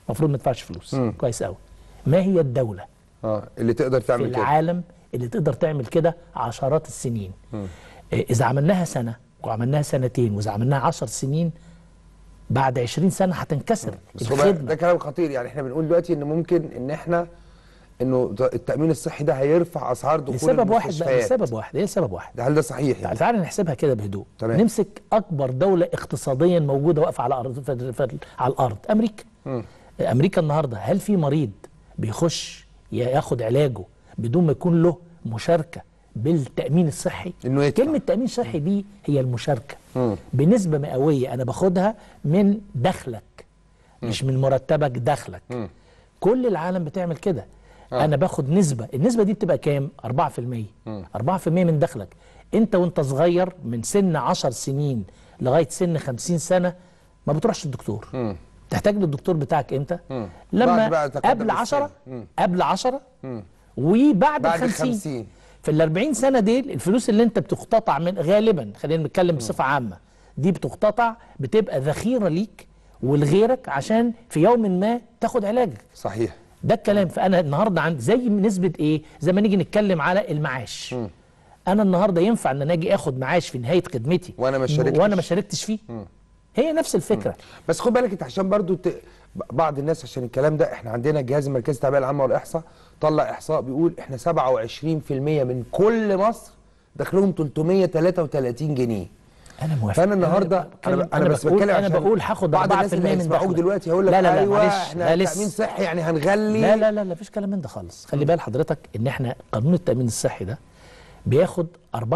المفروض ما يدفعش فلوس كويس قوي ما هي الدوله اه اللي تقدر في تعمل كده العالم اللي تقدر تعمل كده عشرات السنين إيه، اذا عملناها سنه وعملناها سنتين واذا عملناها عشر سنين بعد 20 سنه هتنكسر بس هو بقى الخدمه ده كلام خطير يعني احنا بنقول دلوقتي ان ممكن ان احنا انه ده- التامين الصحي ده هيرفع اسعار دخول لسبب واحد بقى المستشفيات. لسبب واحد ايه لسبب واحد ده هل ده صحيح يعني تعال نحسبها كده بهدوء تمام. نمسك اكبر دوله اقتصاديا موجوده واقفه على الارض في في على الارض امريكا امريكا النهارده هل في مريض بيخش ياخد علاجه بدون ما يكون له مشاركه بالتامين الصحي إنه يدفع. كلمه تامين صحي دي هي المشاركه بنسبه مئويه انا باخدها من دخلك مش من مرتبك دخلك كل العالم بتعمل كده آه. انا باخد نسبه النسبه دي بتبقى كام 4% 4% من دخلك انت وانت صغير من سن 10 سنين لغايه سن 50 سنه ما بتروحش الدكتور تحتاج للدكتور بتاعك امتى بعد لما بقى تقدم قبل السن. 10 قبل 10 وبعد بعد ال 50. 50 في ال 40 سنه دي الفلوس اللي انت بتقتطع من غالبا خلينا نتكلم بصفه عامه دي بتقتطع بتبقى ذخيره ليك ولغيرك عشان في يوم ما تاخد علاجك صحيح ده الكلام فانا النهارده عندي زي نسبه ايه زي ما نيجي نتكلم على المعاش انا النهارده ينفع ان انا اجي اخد معاش في نهايه خدمتي وأنا ما شاركتش. وانا ما شاركتش فيه هي نفس الفكره بس خد بالك انت عشان برضو ت... بعض الناس عشان الكلام ده احنا عندنا الجهاز المركزي للتعبئه العامه والاحصاء طلع احصاء بيقول احنا 27% من كل مصر دخلهم 333 جنيه انا موافق فانا النهارده انا, بتكلم- ب... أنا بس بقول بتكلم انا عشان بقول هاخد 4% بعض الناس اللي من هيسمعوك دخلك. دلوقتي هيقول لك لا لا لا ايوه معلش احنا لا تامين لسه صحي يعني هنغلي لا لا لا لا مفيش كلام من ده خالص خلي بال حضرتك ان احنا قانون التامين الصحي ده بياخد 4%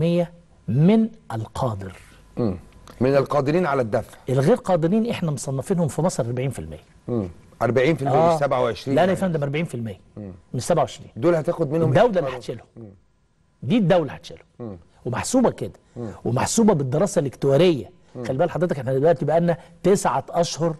من القادر مم. من القادرين على الدفع الغير قادرين احنا مصنفينهم في مصر 40% مم. 40% مش 27 لا لا يا يعني. فندم 40% مش 27 دول هتاخد منهم الدوله اللي إحصاء. هتشيلهم دي الدوله هتشيلهم ومحسوبه كده ومحسوبه بالدراسه الاكتواريه خلي بال حضرتك احنا دلوقتي بقى لنا تسعة اشهر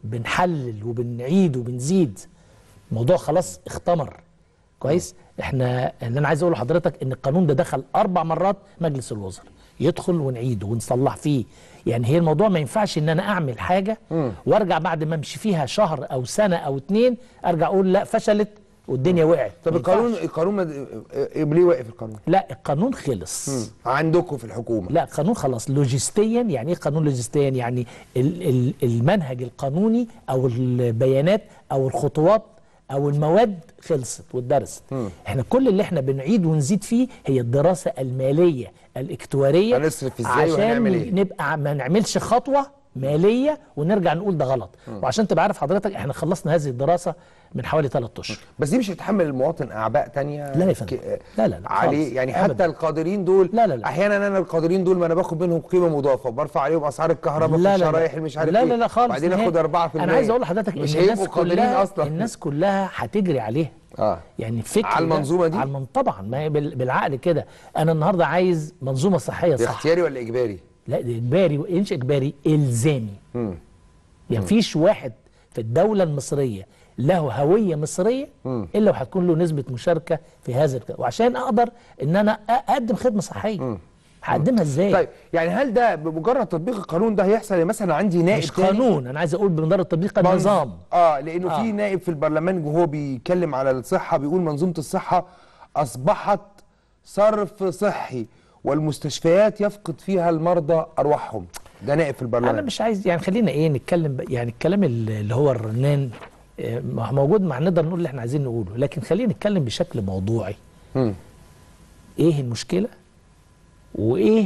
بنحلل وبنعيد وبنزيد الموضوع خلاص اختمر كويس احنا اللي انا عايز اقول لحضرتك ان القانون ده دخل اربع مرات مجلس الوزراء يدخل ونعيده ونصلح فيه يعني هي الموضوع ما ينفعش ان انا اعمل حاجه وارجع بعد ما امشي فيها شهر او سنه او اتنين ارجع اقول لا فشلت والدنيا وقعت طب ما القانون ينفعش. القانون ما- إيه ليه واقف القانون لا القانون خلص عندكم في الحكومه لا قانون خلاص لوجستيا يعني ايه قانون لوجستيا يعني ال- ال- المنهج القانوني او البيانات او الخطوات او المواد خلصت واتدرست احنا كل اللي احنا بنعيد ونزيد فيه هي الدراسه الماليه الاكتواريه هنصرف إزاي عشان وهنعمل إيه؟ نبقى ما نعملش خطوه ماليه ونرجع نقول ده غلط وعشان تبقى عارف حضرتك احنا خلصنا هذه الدراسه من حوالي ثلاث اشهر بس دي مش هتحمل المواطن اعباء تانية لا يا فندم. ك- لا لا لا عليه خالص. يعني أبداً. حتى القادرين دول لا لا لا. احيانا انا القادرين دول ما انا باخد منهم قيمه مضافه برفع عليهم اسعار الكهرباء لا في لا الشرايح لا. اللي مش عارف لا ايه لا لا خالص بعدين نهائي. اخد 4% انا عايز اقول لحضرتك مش ان الناس هيبقوا قادرين كلها اصلا الناس كلها هتجري عليها اه يعني الفكر على ده- المنظومة دي؟ على المن... طبعا ما هي بال- بالعقل كده انا النهارده عايز منظومه صحيه ده صح اختياري ولا اجباري لا ده اجباري مش اجباري الزامي يعني مفيش واحد في الدوله المصريه له هويه مصريه الا وهتكون له نسبه مشاركه في هذا الك- وعشان اقدر ان انا اقدم خدمه صحيه هقدمها ازاي طيب يعني هل ده بمجرد تطبيق القانون ده هيحصل يعني مثلا عندي نائب مش تاني قانون انا عايز اقول بمدار التطبيق منظ- النظام اه لانه آه. في نائب في البرلمان وهو بيتكلم على الصحه بيقول منظومه الصحه اصبحت صرف صحي والمستشفيات يفقد فيها المرضى ارواحهم ده نائب في البرلمان انا مش عايز يعني خلينا ايه نتكلم ب- يعني الكلام اللي اللي هو الرنان آه، موجود مع نقدر نقول اللي احنا عايزين نقوله لكن خلينا نتكلم بشكل موضوعي مم. ايه المشكله وايه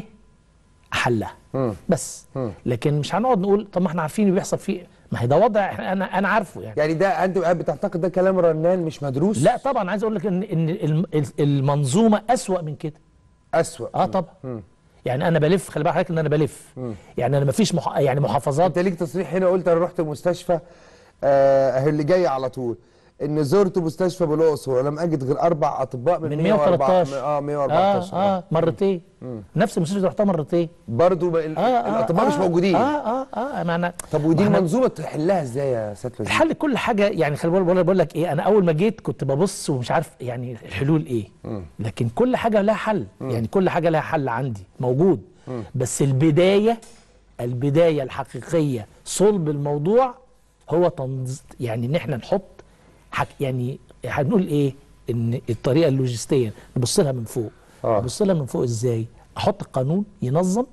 حلها مم. بس مم. لكن مش هنقعد نقول طب ما احنا عارفين اللي بيحصل فيه ما هي ده وضع إحنا- انا انا عارفه يعني يعني ده انت بتعتقد ده كلام رنان مش مدروس لا طبعا عايز اقول لك ان ان الم- المنظومه اسوأ من كده اسوأ اه طبعا يعني انا بلف خلي بالك حضرتك ان انا بلف يعني انا ما فيش مح... يعني محافظات انت ليك تصريح هنا قلت انا رحت المستشفى آه اهي اللي جاي على طول ان زرت مستشفى بالاقصر ولم اجد غير اربع اطباء من, من 114 113 اه 114 اه اه مرتين نفس المستشفى اللي رحتها مرتين برضه ب... ال- آه آه الاطباء مش آه موجودين اه اه اه معنى طب ودي ما احنا المنظومه تحلها ازاي يا سياده الوزير؟ الحل كل حاجه يعني خلي بالك بقول- بقول لك ايه انا اول ما جيت كنت ببص ومش عارف يعني الحلول ايه لكن كل حاجه لها حل يعني كل حاجه لها حل عندي موجود بس البدايه البدايه الحقيقيه صلب الموضوع هو تنظ... يعني ان احنا نحط حك... يعني هنقول ايه ان الطريقه اللوجستيه نبص لها من فوق آه. نبص لها من فوق ازاي احط قانون ينظم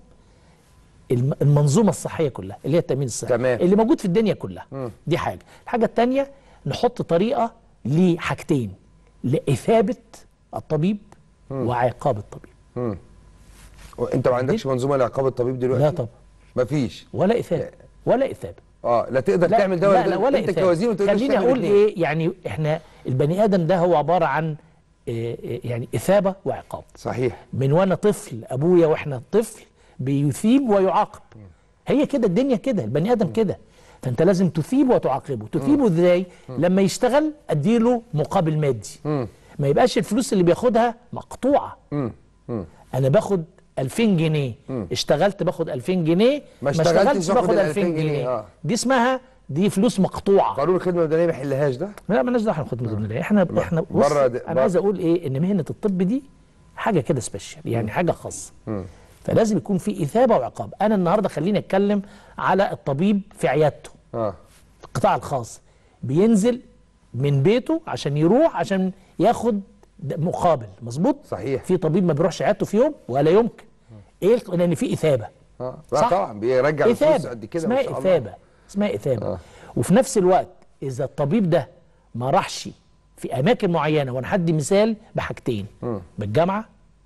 الم- المنظومه الصحيه كلها اللي هي التامين الصحي تمام. اللي موجود في الدنيا كلها دي حاجه الحاجه الثانيه نحط طريقه لحاجتين لاثابه الطبيب وعقاب الطبيب انت ما عندكش منظومه لعقاب الطبيب دلوقتي لا طبعا مفيش ولا اثابه ولا اثابه اه لا تقدر لا تعمل ده لا, ولا لا ولا انت إثابة. كوزير وتقدر خليني اقول ايه يعني احنا البني ادم ده هو عباره عن إيه إيه يعني اثابه وعقاب صحيح من وانا طفل ابويا واحنا طفل بيثيب ويعاقب هي كده الدنيا كده البني ادم كده فانت لازم تثيب وتعاقبه تثيبه ازاي لما يشتغل اديله مقابل مادي ما يبقاش الفلوس اللي بياخدها مقطوعه انا باخد 2000 جنيه اشتغلت باخد 2000 جنيه ما اشتغلتش باخد باخد ال 2000 2000 جنيه، جنيه آه. دي اسمها دي فلوس مقطوعه قانون الخدمه المدنيه ما يحلهاش ده لا مالناش دعوه بخدمه المدنيه احنا احنا بص بره د- انا بره. عايز اقول ايه ان مهنه الطب دي حاجه كده سبيشال يعني حاجه خاصه فلازم يكون في اثابه وعقاب انا النهارده خليني اتكلم على الطبيب في عيادته اه في القطاع الخاص بينزل من بيته عشان يروح عشان ياخد د- مقابل مظبوط صحيح. في طبيب ما بيروحش عيادته في يوم ولا يمكن ايه الق- لان في اثابه اه لا صح؟ طبعا بيرجع الفلوس إثابة قد كده ما اسمها شاء الله إثابة اسمها إثابة آه. وفي نفس الوقت إذا الطبيب ده ما راحش في أماكن معينة وأنا هدي مثال بحاجتين بالجامعة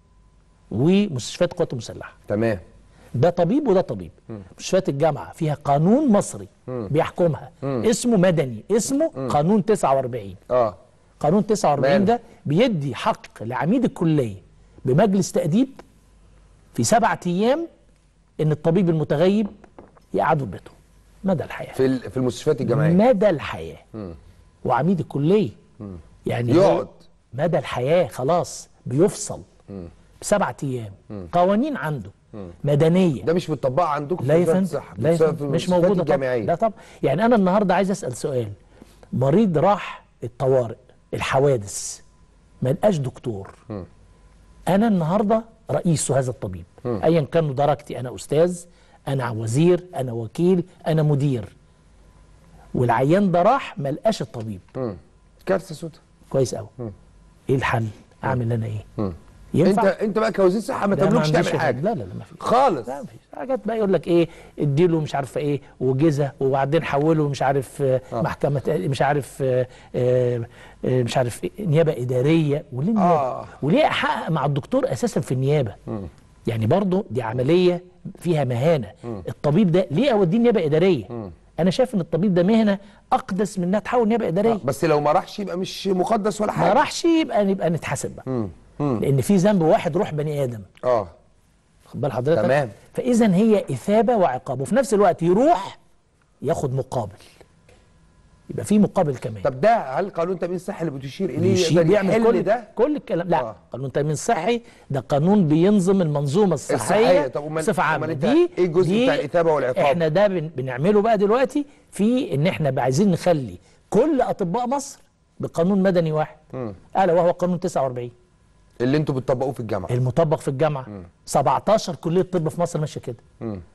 ومستشفيات القوات المسلحة تمام ده طبيب وده طبيب مستشفيات الجامعة فيها قانون مصري بيحكمها اسمه مدني اسمه قانون 49 اه قانون 49 ماله؟ ده بيدي حق لعميد الكلية بمجلس تأديب في سبعة أيام إن الطبيب المتغيب يقعده في بيته مدى الحياة في ال- في المستشفيات الجامعيه مدى الحياة وعميد الكلية يعني هو يقعد. مدى الحياة خلاص بيفصل بسبعة أيام قوانين عنده مدنية ده مش متطبق عندكم لا يا وزارة فندم الصحة، لا يا في فندم مش المستشفيات موجودة طبعا الجامعيه لا طبعا يعني أنا النهاردة عايز أسأل سؤال مريض راح الطوارئ الحوادث ما لقاش دكتور أنا النهاردة رئيس هذا الطبيب أيا كان درجتي أنا أستاذ أنا وزير أنا وكيل أنا مدير والعيان ده راح ما لقاش الطبيب مم. كارثه سوداء كويس قوي ايه الحل اعمل انا ايه انت ينفع انت بقى كوزير صحه ما لا، ما تملكش عنديش تعمل حاجه لا لا لا ما فيش خالص لا مفيش حاجات بقى يقول لك ايه اديله مش عارفه ايه وجزه وبعدين حوله مش عارف آه. محكمه مش عارف آه آه آه، مش عارف إيه نيابه اداريه وليه نيابه آه. وليه احقق مع الدكتور اساسا في النيابه يعني برضه دي عمليه فيها مهانه الطبيب ده ليه اوديه نيابه اداريه انا شايف ان الطبيب ده مهنه اقدس من انها تحول نيابه اداريه بس لو ما راحش يبقى مش مقدس ولا ما حاجه راحش يبقى نبقى نتحاسب بقى لان في ذنب واحد روح بني ادم اه خد بال حضرتك تمام. فاذا هي اثابه وعقاب وفي نفس الوقت يروح ياخد مقابل يبقى في مقابل كمان طب ده هل قانون تامين الصحي اللي بتشير اليه يشيل يقدر بيعمل يحل كل ده كل الكلام لا آه. آه. قانون التامين الصحي ده قانون بينظم المنظومه الصحيه, الصحية. طب أمال- بصفه عامه أمال أنت دي إيه الجزء دي بتاع الإثابة والعقاب؟ احنا ده بن بنعمله بقى دلوقتي في ان احنا بقى عايزين نخلي كل اطباء مصر بقانون مدني واحد الا وهو قانون 49 اللي انتوا بتطبقوه في الجامعه المطبق في الجامعه 17 كليه طب في مصر ماشيه كده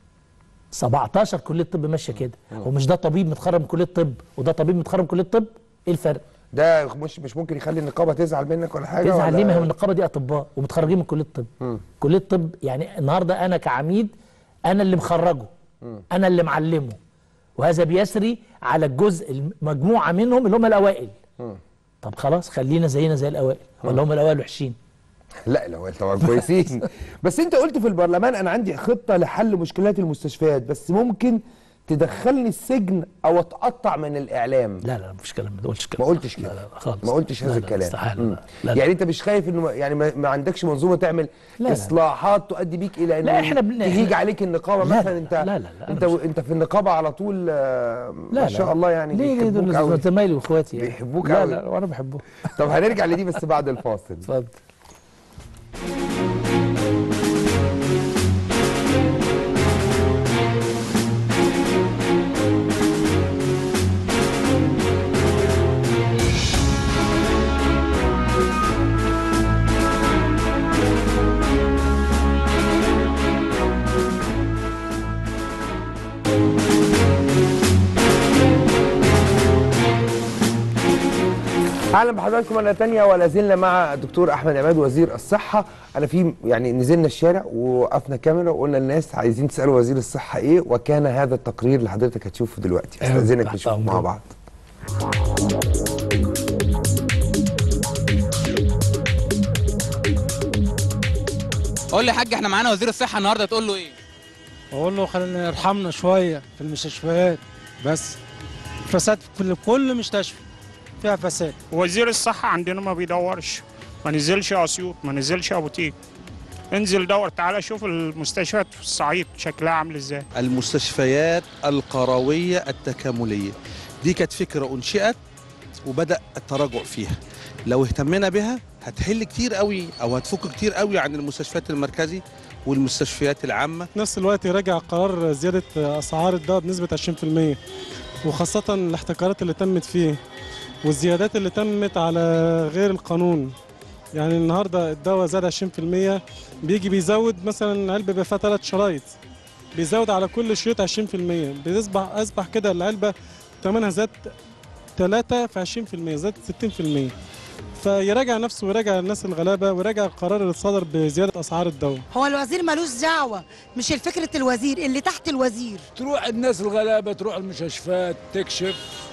17 كليه طب ماشيه كده هو مش ده طبيب متخرج من كليه طب وده طبيب متخرج من كليه طب ايه الفرق ده مش مش ممكن يخلي النقابه تزعل منك ولا حاجه تزعل ولا ليه ما هو النقابه دي اطباء ومتخرجين من كليه الطب كليه الطب يعني النهارده انا كعميد انا اللي مخرجه انا اللي معلمه وهذا بيسري على الجزء المجموعه منهم اللي هم الاوائل طب خلاص خلينا زينا زي الاوائل ولا هم الاوائل وحشين لا لا طبعا كويسين بس انت قلت في البرلمان انا عندي خطه لحل مشكلات المستشفيات بس ممكن تدخلني السجن او اتقطع من الاعلام لا لا مفيش كلام ما قلتش كده ما قلتش كده لا لا لا خالص ما قلتش لا هذا لا الكلام استحاله مم. لا لا لا يعني انت مش خايف انه يعني ما, ما عندكش منظومه تعمل لا. اصلاحات تؤدي بيك الى ان لا، إحنا بن- تهيج إحنا- عليك النقابه لا، مثلا لا، انت لا، لا، لا، انت أنا مش- انت في النقابه على طول آه، لا ما شاء الله يعني ليه ليه بيحبوك دول قوي زمايلي واخواتي يعني. بيحبوك لا قوي. لا وانا بحبهم طب هنرجع لدي بس بعد الفاصل اتفضل اهلا بحضراتكم مره ثانيه ولا زلنا مع الدكتور احمد عماد وزير الصحه انا في يعني نزلنا الشارع ووقفنا كاميرا وقلنا للناس عايزين تسالوا وزير الصحه ايه وكان هذا التقرير اللي حضرتك هتشوفه دلوقتي أهلا استاذنك تحت نشوفه مع أمرك. بعض قول لي يا حاج احنا معانا وزير الصحه النهارده تقول له ايه اقول له خلينا يرحمنا شويه في المستشفيات بس فساد في كل كل مستشفى فيها فساد وزير الصحة عندنا ما بيدورش ما نزلش أسيوط ما نزلش أبو تيج انزل دور تعالى شوف المستشفيات في الصعيد شكلها عامل ازاي المستشفيات القروية التكاملية دي كانت فكرة أنشئت وبدأ التراجع فيها لو اهتمينا بها هتحل كتير قوي أو هتفك كتير قوي عن المستشفيات المركزي والمستشفيات العامة في نفس الوقت يراجع قرار زياده اسعار الدواء بنسبه 20% وخاصه الاحتكارات اللي تمت فيه والزيادات اللي تمت على غير القانون يعني النهارده الدواء زاد 20% بيجي بيزود مثلا علبه بيبقى فيها ثلاث شرايط بيزود على كل شريط 20% بيصبح اصبح كده العلبه ثمنها زاد 3 في 20% زاد 60% فيراجع نفسه ويراجع الناس الغلابه ويراجع القرار اللي صدر بزياده اسعار الدواء هو الوزير ملوش دعوة مش الفكرة الوزير اللي تحت الوزير تروح الناس الغلابه تروح المستشفيات تكشف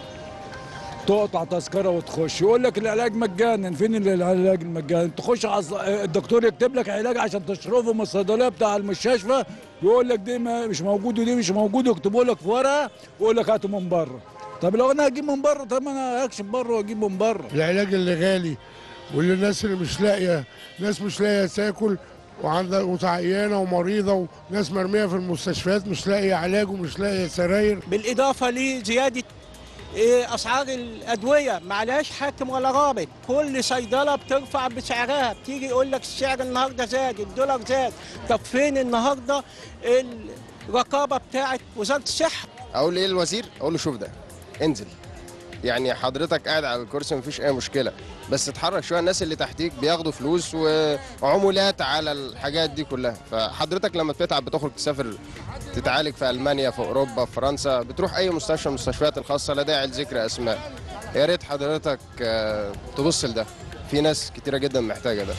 تقطع تذكره وتخش يقول لك العلاج مجانا فين ال- العلاج المجاني تخش عص... الدكتور يكتب لك علاج عشان تصرفه من الصيدليه بتاع المستشفى يقول لك دي ما مش موجود ودي مش موجود يكتبوا لك في ورقه ويقول لك هاته من بره طب لو انا هجيب من بره طب ما انا هكشف بره واجيب من بره العلاج اللي غالي واللي الناس اللي مش لاقيه ناس مش لاقيه تاكل وعندها وتعيانه ومريضه وناس مرميه في المستشفيات مش لاقيه علاج ومش لاقيه سراير بالإضافة لزيادة إيه، أسعار الأدوية معلهاش حاكم ولا رابط كل صيدلة بترفع بسعرها بتيجي يقول لك السعر النهاردة زاد الدولار زاد طب فين النهاردة الرقابة بتاعت وزارة الصحة اقول ايه للوزير اقول له شوف ده انزل يعني حضرتك قاعد على الكرسي مفيش اي مشكله بس اتحرك شويه الناس اللي تحتيك بياخدوا فلوس وعمولات على الحاجات دي كلها فحضرتك لما بتتعب بتخرج تسافر تتعالج في المانيا في اوروبا في فرنسا بتروح اي مستشفى من المستشفيات الخاصه لا داعي لذكر اسماء يا ريت حضرتك آه، تبص لده في ناس كتيره جدا محتاجه ده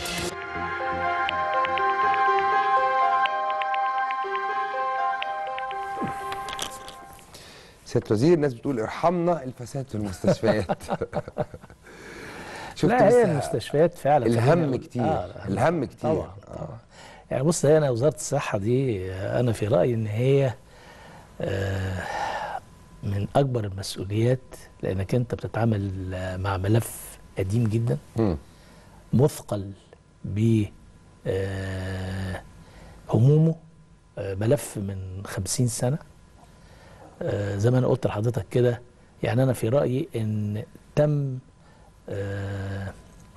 سياده وزير الناس بتقول ارحمنا الفساد في المستشفيات شفت لا بس هي المستشفيات فعلا الهم خليني أقول- كتير آه، الهم كتير طبعا طبعا يعني بص هي انا وزاره الصحه دي آه، انا في رايي ان هي آه، من اكبر المسؤوليات لانك انت بتتعامل آه، مع ملف قديم جدا مم. مثقل ب آه، همومه آه، ملف من خمسين سنة آه، زي ما أنا قلت لحضرتك كده يعني أنا في رأيي إن تم آه،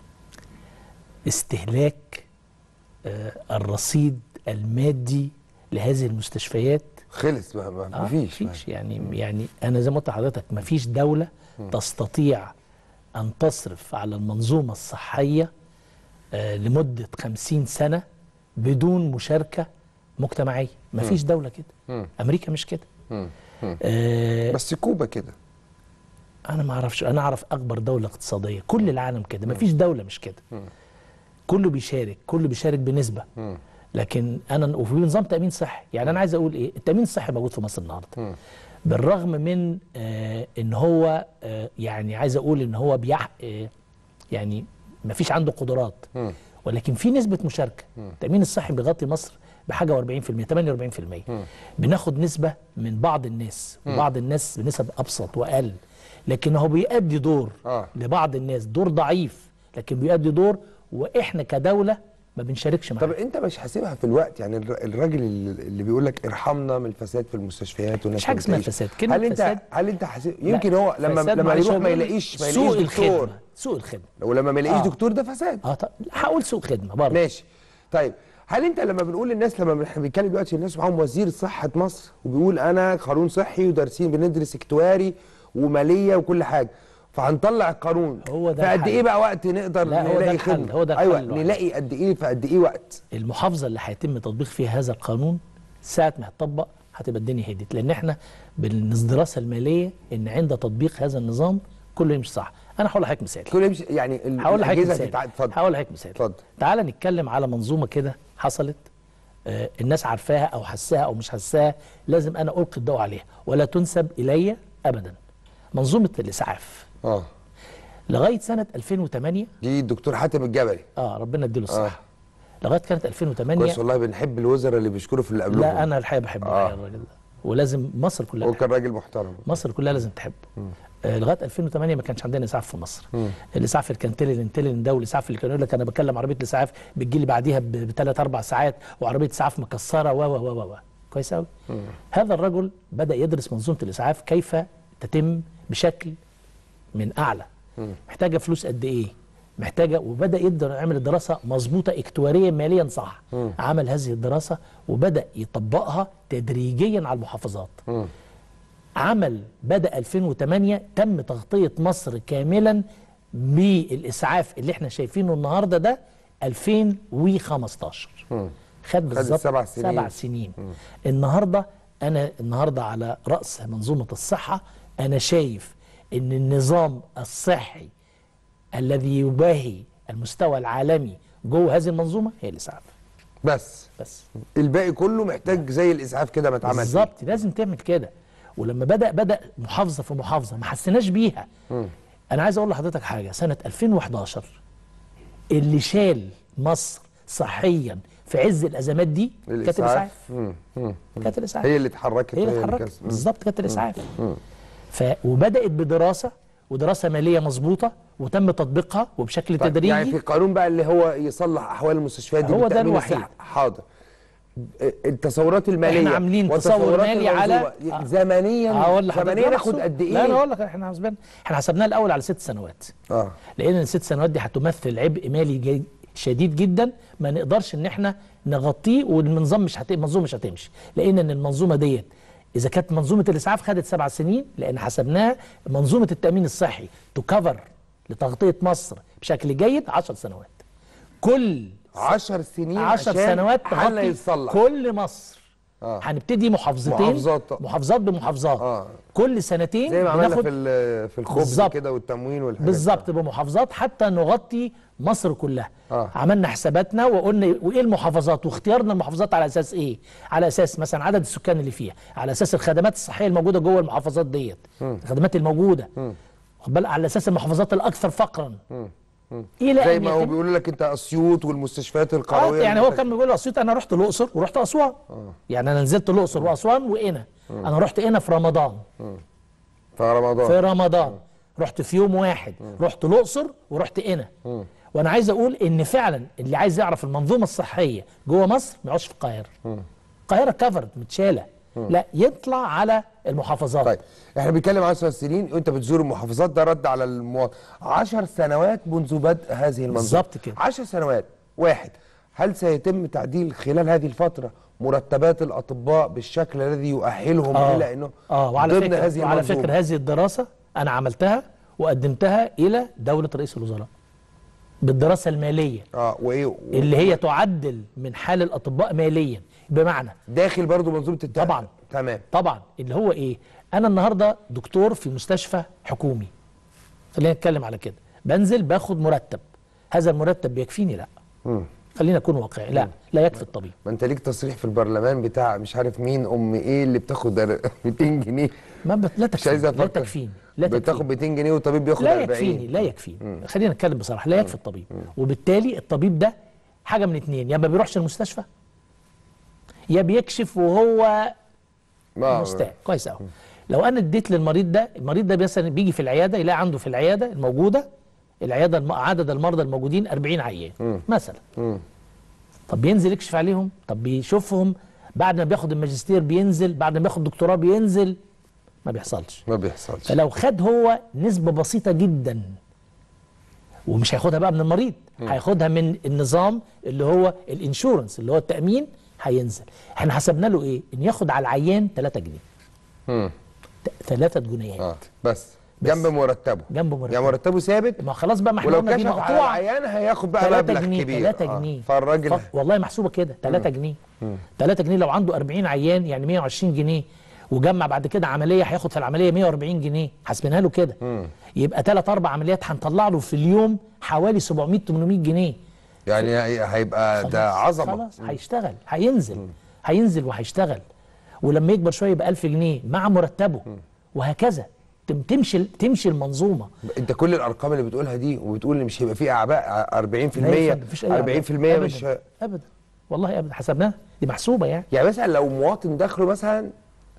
استهلاك آه، الرصيد المادي لهذه المستشفيات خلص ما ما آه، مفيش مفيش يعني يعني انا زي ما قلت لحضرتك مفيش دوله تستطيع ان تصرف على المنظومه الصحيه آه، لمده 50 سنه بدون مشاركه مجتمعيه مفيش دوله كده مم. امريكا مش كده مم. مم. آه، بس كوبا كده انا ما اعرفش انا اعرف اكبر دوله اقتصاديه كل العالم كده مفيش دوله مش كده كله بيشارك كله بيشارك بنسبه مم. لكن انا وفي نظام تامين صحي يعني انا عايز اقول ايه التامين الصحي موجود في مصر النهارده مم. بالرغم من آه ان هو آه يعني عايز اقول ان هو بيح آه يعني ما فيش عنده قدرات مم. ولكن في نسبه مشاركه التامين الصحي بيغطي مصر بحاجه و40% 48% بناخد نسبه من بعض الناس وبعض الناس بنسب ابسط واقل لكن هو بيؤدي دور آه. لبعض الناس دور ضعيف لكن بيؤدي دور واحنا كدوله ما بنشاركش معاه طب انت مش حاسبها في الوقت يعني الر- الراجل اللي اللي بيقول لك ارحمنا من الفساد في المستشفيات والناس مش حاجة ما اسمها بتلاقيش. فساد. كلمة هل انت فساد- هل انت حاسب لا، يمكن هو لما فساد لما معلش يروح هو ما بيقول يلاقيش ما سوء يلاقيش دكتور الخدمه سوء الخدمه ولما ما يلاقيش آه. دكتور ده فساد اه طب هقول سوء خدمه برضه ماشي طيب هل انت لما بنقول للناس لما احنا بنتكلم دلوقتي الناس معاهم وزير صحه مصر وبيقول انا قانون صحي ودارسين بندرس اكتواري وماليه وكل حاجه فهنطلع القانون هو ده فقد الحل. ايه بقى وقت نقدر لا، هو ده نلاقي الحل، خدمه هو ده الحل ايوه الوحيد. نلاقي قد ايه في قد ايه وقت المحافظه اللي هيتم تطبيق فيها هذا القانون ساعه ما هتطبق هتبقى الدنيا هدت لان احنا بالدراسه الماليه ان عند تطبيق هذا النظام كله يمشي صح انا هقول لحضرتك مثال كل يمشي يعني ال- هقول لحضرتك الأجهزة مثال بتاع- اتفضل هقول لحضرتك مثال اتفضل تعال نتكلم على منظومه كده حصلت آه الناس عارفاها او حساها او مش حساها لازم انا القي الضوء عليها ولا تنسب الي ابدا منظومه الاسعاف اه لغايه سنه 2008 دي الدكتور حاتم الجبلي اه ربنا يديله الصحه لغايه كانت 2008 كويس والله بنحب الوزراء اللي بيشكروا في اللي قبلهم لا انا الحقيقه بحبه آه. الراجل ده ولازم مصر كلها هو كان راجل محترم مصر كلها لازم تحبه آه لغايه 2008 ما كانش عندنا اسعاف في مصر مم. الاسعاف اللي كان تيلين تيلين ده والاسعاف اللي كان يقول لك انا بكلم عربيه الاسعاف بتجي لي بعديها بثلاث اربع ساعات وعربيه اسعاف مكسره و و و و كويس قوي هذا الرجل بدا يدرس منظومه الاسعاف كيف تتم بشكل من اعلى محتاجه فلوس قد ايه محتاجه وبدا يقدر يعمل دراسه مظبوطه اكتواريا ماليا صح مم. عمل هذه الدراسه وبدا يطبقها تدريجيا على المحافظات مم. عمل بدا 2008 تم تغطيه مصر كاملا بالاسعاف اللي احنا شايفينه النهارده ده 2015 مم. خد بالظبط سبع سنين. سبع سنين النهارده انا النهارده على راس منظومه الصحه انا شايف ان النظام الصحي الذي يباهي المستوى العالمي جوه هذه المنظومه هي الاسعاف بس بس الباقي كله محتاج زي الاسعاف كده ما اتعمل فيه. بالظبط لازم تعمل كده ولما بدا بدا محافظه في محافظه ما حسيناش بيها مم. انا عايز اقول لحضرتك حاجه سنه 2011 اللي شال مصر صحيا في عز الازمات دي كانت الاسعاف مم. مم. كانت الاسعاف هي اللي اتحركت هي اللي وهي اتحركت كسبت. مم. بالظبط كانت الاسعاف مم. ف وبدات بدراسه ودراسه ماليه مظبوطه وتم تطبيقها وبشكل طيب، تدريجي يعني في قانون بقى اللي هو يصلح احوال المستشفيات دي هو ده بالتأمين الوحيد. الصحي. حاضر التصورات الماليه احنا عاملين تصور والتصورات مالي على المنظومة. زمنيا هقول لحضرتك زمنيا لا ناخد محسوب. قد ايه لا انا هقول لك احنا حسبنا احنا حسبناها الاول على ست سنوات اه لان الست سنوات دي هتمثل عبء مالي جي- شديد جدا ما نقدرش ان احنا نغطيه والنظام مش هت... المنظومه مش هتمشي لان ان المنظومه ديت اذا كانت منظومه الاسعاف خدت سبع سنين لان حسبناها منظومه التامين الصحي تكفر لتغطيه مصر بشكل جيد 10 سنوات كل 10 سنين 10 عشان سنوات حالنا تغطي يتصلح. كل مصر آه. هنبتدي محافظتين محافظات. محافظات بمحافظات آه. كل سنتين زي ما عملنا بناخد في ال- في الخبز بالظبط. كده والتموين والحاجات بالظبط بمحافظات حتى نغطي مصر كلها آه. عملنا حساباتنا وقلنا وايه المحافظات واختيارنا المحافظات على اساس ايه على اساس مثلا عدد السكان اللي فيها على اساس الخدمات الصحيه الموجوده جوه المحافظات ديت الخدمات الموجوده خد بالك على اساس المحافظات الاكثر فقرا الى زي ان ما هو يتم بيقولوا لك انت اسيوط والمستشفيات آه القرويه يعني هو المتك- كان بيقول اسيوط انا رحت الاقصر ورحت اسوان يعني انا نزلت الاقصر واسوان وقنا انا رحت قنا في رمضان في رمضان في رمضان رحت في يوم واحد رحت الاقصر ورحت قنا وانا عايز اقول ان فعلا اللي عايز يعرف المنظومه الصحيه جوه مصر ما يقعدش في القاهره القاهره كفرد متشاله لا يطلع على المحافظات طيب احنا بنتكلم 10 سنين وانت بتزور المحافظات ده رد على المواطن 10 سنوات منذ بدء هذه المنظومه بالظبط كده 10 سنوات واحد هل سيتم تعديل خلال هذه الفتره مرتبات الاطباء بالشكل الذي يؤهلهم آه. الى انه اه وعلى ضمن فكره هذه وعلى المنظومة. فكره هذه الدراسه انا عملتها وقدمتها الى دوله رئيس الوزراء بالدراسه الماليه اه وايه و- اللي هي تعدل من حال الاطباء ماليا بمعنى داخل برضو منظومه التأمين طبعا تمام طبعا اللي هو ايه انا النهارده دكتور في مستشفى حكومي خلينا نتكلم على كده بنزل باخد مرتب هذا المرتب بيكفيني لا مم. خلينا نكون واقعي لا لا يكفي الطبيب ما انت ليك تصريح في البرلمان بتاع مش عارف مين ام ايه اللي بتاخد 200 جنيه ما بت... لا مش عايز تكفيني لا افكر تكفيني لا تكفيني بتاخد 200 جنيه والطبيب بياخد لا 40 يكفيني لا يكفيني خلينا نتكلم بصراحه لا يكفي الطبيب وبالتالي الطبيب ده حاجه من اتنين يا ما بيروحش المستشفى يا بيكشف وهو ما- مستاء كويس قوي لو انا اديت للمريض ده المريض ده مثلا بيجي في العياده يلاقي عنده في العياده الموجوده العياده الم... عدد المرضى الموجودين 40 عيان مثلا مم. طب بينزل يكشف عليهم طب بيشوفهم بعد ما بياخد الماجستير بينزل بعد ما بياخد دكتوراه بينزل ما بيحصلش ما بيحصلش فلو خد هو نسبة بسيطة جدا ومش هياخدها بقى من المريض هياخدها من النظام اللي هو الانشورنس اللي هو التأمين هينزل احنا حسبنا له ايه ان ياخد على العيان 3 جنيه مم. 3 جنيهات اه بس جنب مرتبه جنب مرتبه يعني مرتبه ثابت ما خلاص بقى ما احنا ولو قلنا دي كشف على مقطوعة العيان هياخد بقى 3 مبلغ جنيه كبير 3 آه. جنيه فالراجل ف... والله محسوبة كده 3 جنيه 3 جنيه لو عنده 40 عيان يعني 120 جنيه وجمع بعد كده عمليه هياخد في العمليه 140 جنيه حاسبينها له كده يبقى ثلاث اربع عمليات هنطلع له في اليوم حوالي 700 800 جنيه يعني هي- هيبقى ده خلاص- عظمه خلاص هيشتغل هينزل هينزل وهيشتغل ولما يكبر شويه يبقى 1000 جنيه مع مرتبه وهكذا تم- تمشي تمشي المنظومه انت كل الارقام اللي بتقولها دي وبتقول ان مش هيبقى فيه اعباء 40% لا يا فندم، مفيش أي 40% أعباء. مش ابدا ابدا والله ابدا حسبناها دي محسوبه يعني يعني مثلا لو مواطن دخله مثلا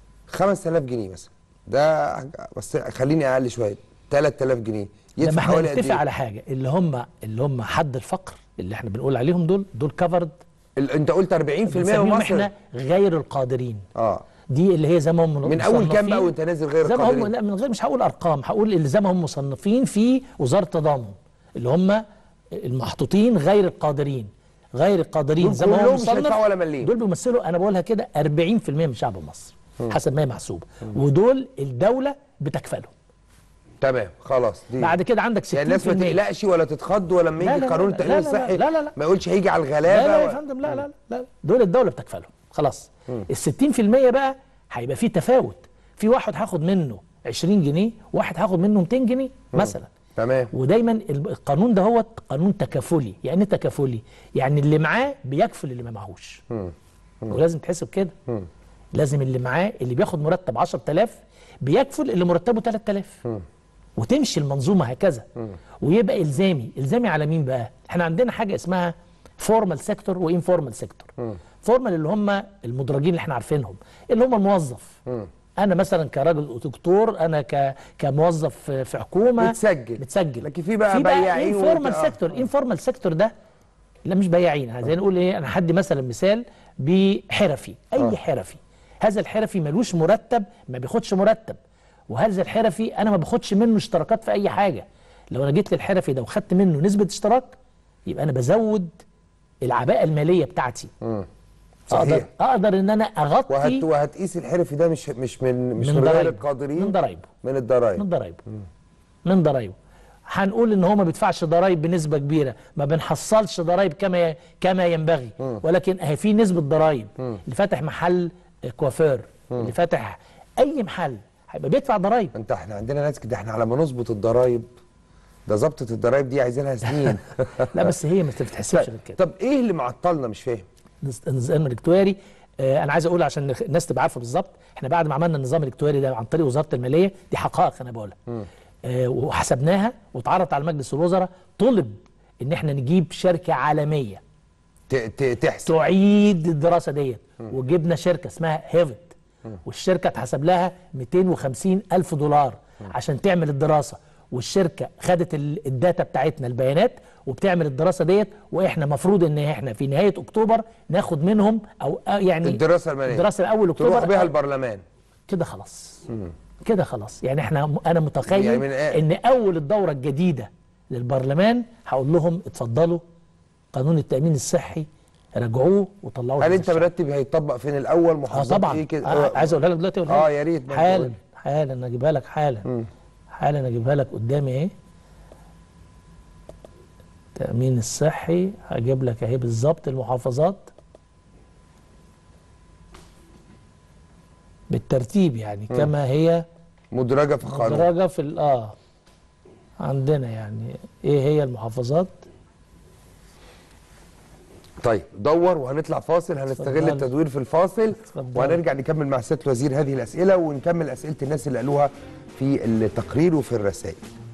5000 جنيه مثلا ده بس خليني اقل شويه 3000 جنيه لما يدفع احنا حوالي قد نتفق ايه؟ على حاجه اللي هم اللي هم حد الفقر اللي احنا بنقول عليهم دول دول كفرد ال- انت قلت 40% من بنسميهم مصر احنا غير القادرين اه دي اللي هي زي ما هم من اول كام بقى مصنفين- وانت نازل غير زي ما هم القادرين لا من غير مش هقول ارقام هقول اللي زي ما هم مصنفين في وزاره التضامن اللي هم المحطوطين غير القادرين غير القادرين دول زي ما هو كلهم مش مصنف هيدفعوا ولا مليم. دول بيمثلوا انا بقولها كده 40% من شعب مصر حسب ما هي محسوبه ودول الدوله بتكفلهم تمام خلاص دي بعد كده عندك 60% يعني الناس ما تقلقش ولا تتخض ولما لا، يجي لا، قانون لا، التامين لا، لا، الصحي لا، لا، لا. ما يقولش هيجي على لا الغلابه لا يا و- فندم لا لا لا لا دول الدوله بتكفلهم خلاص ال 60% بقى هيبقى فيه تفاوت في واحد هاخد منه 20 جنيه واحد هاخد منه 200 جنيه مثلا تمام ودايما ال- القانون ده هو قانون تكافلي يعني ايه تكافلي يعني اللي معاه بيكفل اللي ما معهوش ولازم تحسب كده لازم اللي معاه اللي بياخد مرتب 10000 بيكفل اللي مرتبه 3000 وتمشي المنظومه هكذا ويبقى الزامي الزامي على مين بقى احنا عندنا حاجه اسمها فورمال سيكتور وانفورمال سيكتور فورمال اللي هم المدرجين اللي احنا عارفينهم اللي هم الموظف انا مثلا كراجل دكتور انا ك... كموظف في في حكومه متسجل. متسجل لكن في بقى في بقى بياعين انفورمال وت- آه. سيكتور انفورمال سيكتور ده لا مش بياعين زي نقول ايه انا هدي مثلا مثال بحرفي اي آه. حرفي هذا الحرفي ملوش مرتب ما بياخدش مرتب وهذا الحرفي انا ما باخدش منه اشتراكات في اي حاجه لو انا جيت للحرفي ده وخدت منه نسبه اشتراك يبقى انا بزود العباءه الماليه بتاعتي صحيح. اقدر اقدر ان انا اغطي وهت وهتقيس الحرفي ده مش مش من مش من من غير ضرايبه. القادرين من ضرايبه من الضرايب من ضرايبه من ضرايبه هنقول ان هو ما بيدفعش ضرايب بنسبه كبيره ما بنحصلش ضرايب كما كما ينبغي ولكن هي في نسبه ضرايب اللي فاتح محل كوافير اللي فاتح اي محل هيبقى بيدفع ضرايب انت احنا عندنا ناس كده احنا على ما نظبط الضرايب ده ظبطه الضرايب دي عايزينها سنين لا بس هي ما بتتحسبش غير كده طب ايه اللي معطلنا مش فاهم النظام الاكتواري آه انا عايز اقول عشان الناس تبقى عارفه بالظبط احنا بعد ما عملنا النظام الاكتواري ده عن طريق وزاره الماليه دي حقائق انا بقولها آه وحسبناها واتعرضت على مجلس الوزراء طلب ان احنا نجيب شركه عالميه ت- ت- تحسب تعيد الدراسه ديت وجبنا شركه اسمها هيفت والشركه اتحسب لها 250 الف دولار عشان تعمل الدراسه والشركه خدت ال- الداتا بتاعتنا البيانات وبتعمل الدراسه ديت واحنا مفروض ان احنا في نهايه اكتوبر ناخد منهم او آه يعني الدراسه الماليه الدراسه الاول اكتوبر تروح بيها آه، البرلمان كده خلاص كده خلاص يعني احنا انا متخيل يعني من آه. ان اول الدوره الجديده للبرلمان هقول لهم اتفضلوا قانون التامين الصحي راجعوه وطلعوه هل للناس انت مرتب هيطبق فين الاول اه محافظات طبعا ايه كده آه عايز اقولها لك دلوقتي أقولها اه لك. يا ريت ما حالا تقول. حالا اجيبها لك حالا حالا اجيبها لك قدامي اهي التامين الصحي هجيب لك اهي بالظبط المحافظات بالترتيب يعني كما هي مدرجه في القانون مدرجه في ال- اه عندنا يعني ايه هي المحافظات طيب دور وهنطلع فاصل هنستغل اتفضل. التدوير في الفاصل اتفضل. وهنرجع نكمل مع سياده الوزير هذه الاسئله ونكمل اسئله الناس اللي قالوها في التقرير وفي الرسائل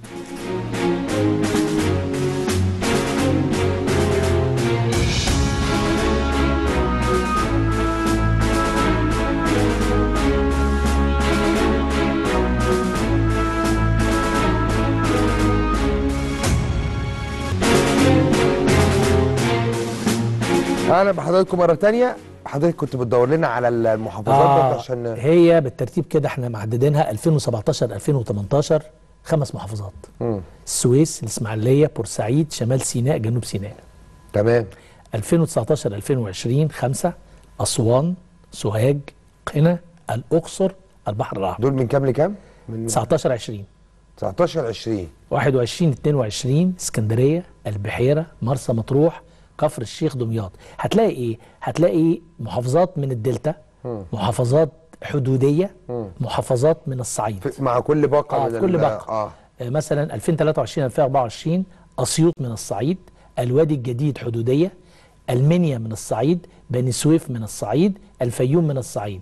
اهلا بحضراتكم مره تانية حضرتك كنت بتدور لنا على المحافظات برضه عشان هي بالترتيب كده احنا محددينها 2017 2018 خمس محافظات مم. السويس الاسماعيليه بورسعيد شمال سيناء جنوب سيناء تمام 2019 2020 خمسه اسوان سوهاج قنا الاقصر البحر الاحمر دول من كام لكام؟ من 19 20 19 20 21 22 اسكندريه البحيره مرسى مطروح كفر الشيخ دمياط هتلاقي ايه هتلاقي محافظات من الدلتا محافظات حدوديه محافظات من الصعيد مع كل باقه آه من كل ال- باقه اه آه مثلا 2023 2024 اسيوط من الصعيد الوادي الجديد حدوديه المنيا من الصعيد بني سويف من الصعيد الفيوم من الصعيد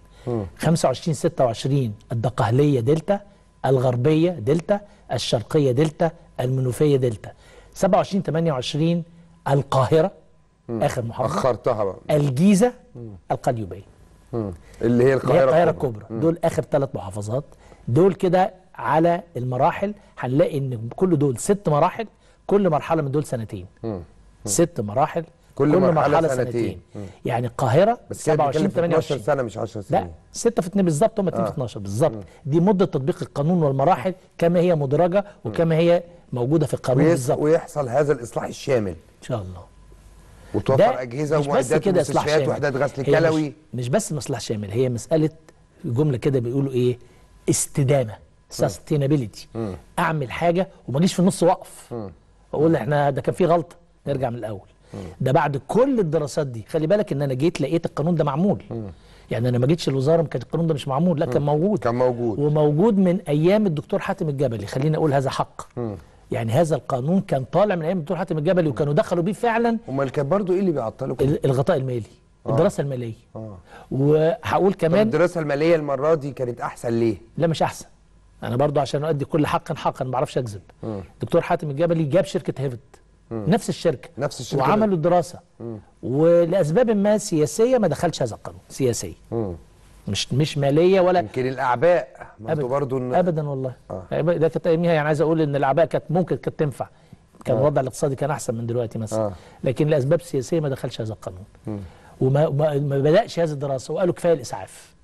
25 26 الدقهليه دلتا الغربيه دلتا الشرقيه دلتا المنوفيه دلتا 27 28 القاهره اخر محافظه اخرتها بقى الجيزه القليوبيه مم. اللي هي اللي هي القاهره القاهره الكبرى. الكبرى دول اخر ثلاث محافظات دول كده على المراحل هنلاقي ان كل دول ست مراحل كل مرحله من دول سنتين مم. ست مراحل كل مرحلة سنتين. مم. يعني القاهره بس كده 27 بنتكلم في 12 28 سنه مش 10 سنين لا 6 في 2 بالظبط هم 2 آه. في 12 بالظبط دي مده تطبيق القانون والمراحل كما هي مدرجه وكما هي موجوده في القانون ويس- بالظبط ويحصل هذا الاصلاح الشامل ان شاء الله وتوفر ده اجهزه مش بس ومعدات كده اصلاح ومستشفيات شامل وحدات غسل هي كلوي مش, مش بس مصلحه شامل هي مساله جمله كده بيقولوا ايه استدامه سستينابيلتي اعمل حاجه وما اجيش في النص واقف اقول احنا ده كان في غلطه نرجع من الاول ده بعد كل الدراسات دي خلي بالك ان انا جيت لقيت القانون ده معمول يعني انا ما جيتش الوزاره ما كان القانون ده مش معمول لا كان موجود كان موجود وموجود من ايام الدكتور حاتم الجبلي خليني اقول هذا حق يعني هذا القانون كان طالع من ايام الدكتور حاتم الجبلي وكانوا دخلوا بيه فعلا امال كان برضو ايه اللي بيعطلكم ال- الغطاء المالي الدراسه الماليه اه وهقول طب كمان الدراسه الماليه المره دي كانت احسن ليه لا مش احسن انا برضو عشان اؤدي كل حق حقا ما بعرفش اكذب دكتور حاتم الجبلي جاب شركه هيفت نفس الشركه نفس الشركة وعملوا الدراسه ولاسباب ما سياسيه ما دخلش هذا القانون سياسيه مم. مش مش ماليه ولا يمكن الاعباء ما انتوا برضو إن- ابدا والله آه. آه. ده كانت اياميها يعني عايز اقول ان الاعباء كانت ممكن كانت تنفع كان آه. الوضع الاقتصادي كان احسن من دلوقتي مثلا آه. آه. لكن لاسباب سياسيه ما دخلش هذا القانون وما ما, ما بداش هذه الدراسه وقالوا كفايه الاسعاف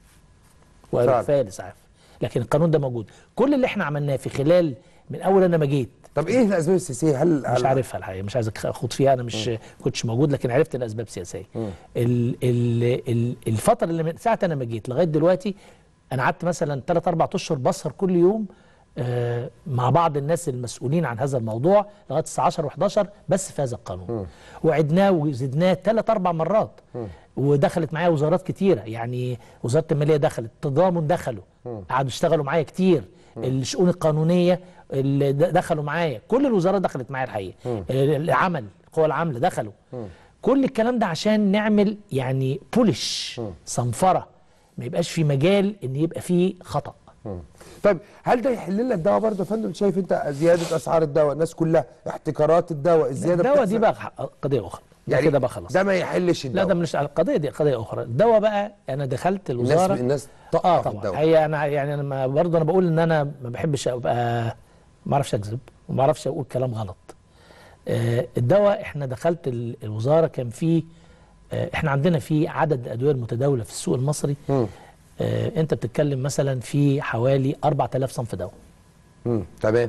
وقالوا فعلا. كفايه الاسعاف لكن القانون ده موجود كل اللي احنا عملناه في خلال من اول انا ما جيت طب ايه الاسباب السياسيه هل مش هل- عارفها الحقيقه مش عايز اخوض فيها انا مش كنتش موجود لكن عرفت الاسباب السياسيه ال ال ال الفتره اللي من ساعه انا ما جيت لغايه دلوقتي انا قعدت مثلا 3 4 اشهر بسهر كل يوم آه مع بعض الناس المسؤولين عن هذا الموضوع لغايه الساعه 10 و11 بس في هذا القانون وعدناه وزدناه ثلاث اربع مرات ودخلت معايا وزارات كتيره يعني وزاره الماليه دخلت تضامن دخلوا قعدوا يشتغلوا معايا كتير الشؤون القانونيه اللي د- دخلوا معايا كل الوزارات دخلت معايا الحقيقه العمل القوى العامله دخلوا كل الكلام ده عشان نعمل يعني بولش صنفره ما يبقاش في مجال ان يبقى فيه خطا طيب هل ده يحل لنا الدواء برضه يا فندم شايف انت زياده اسعار الدواء الناس كلها احتكارات الدواء الزياده الدواء بتحصل. دي بقى ح- قضيه اخرى يعني يعني كده بقى خلاص ده ما يحلش لا الدواء ده مش على القضيه دي قضيه اخرى الدواء بقى انا دخلت الناس الوزاره الناس اه تقع في طبعا الدواء هي انا يعني انا ما- برضه انا بقول ان انا ما بحبش ابقى ما اعرفش اكذب وما اعرفش اقول كلام غلط آه الدواء احنا دخلت ال- الوزاره كان في آه احنا عندنا في عدد الادويه المتداوله في السوق المصري مم. آه انت بتتكلم مثلا في حوالي 4000 صنف دواء مم. تمام